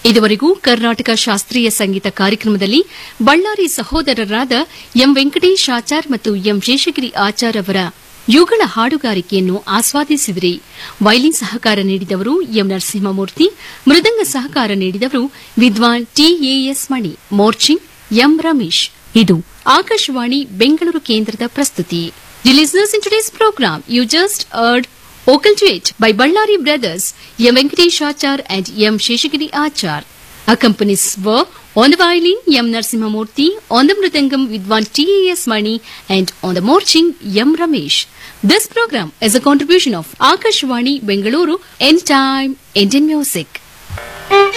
ಇದುವರೆಗೂ ಕರ್ನಾಟಕ ಶಾಸ್ತ್ರೀಯ ಸಂಗೀತ ಕಾರ್ಯಕ್ರಮದಲ್ಲಿ ಬಳ್ಳಾರಿ ಸಹೋದರರಾದ ಎಂ ವೆಂಕಟೇಶ್ ಆಚಾರ್ ಮತ್ತು ಎಂ ಶೇಷಗಿರಿ ಆಚಾರ್ ಅವರ ಯುಗಳ ಹಾಡುಗಾರಿಕೆಯನ್ನು ಆಸ್ವಾದಿಸಿದಿರಿ ವೈಲಿನ್ ಸಹಕಾರ ನೀಡಿದವರು ಎಂ ನರಸಿಂಹಮೂರ್ತಿ ಮೃದಂಗ ಸಹಕಾರ ನೀಡಿದವರು ವಿದ್ವಾನ್ ಟಿಎಎಸ್ ಮಣಿ ಮೋರ್ಚಿಂಗ್ ಎಂ ರಮೇಶ್ ಇದು ಆಕಾಶವಾಣಿ ಬೆಂಗಳೂರು ಕೇಂದ್ರದ ಪ್ರಸ್ತುತಿ the listeners in today's programme you just heard Vocal duet by Ballari brothers M. Venkatesh Achar and M. Sheshagiri Achar. Accompanies were on the violin M. Narsimhamurthy, on the mridangam Vidwan T.A.S. Mani and on the morching M. Ramesh. This program is a contribution of Akashwani Bengaluru Anytime Indian Music.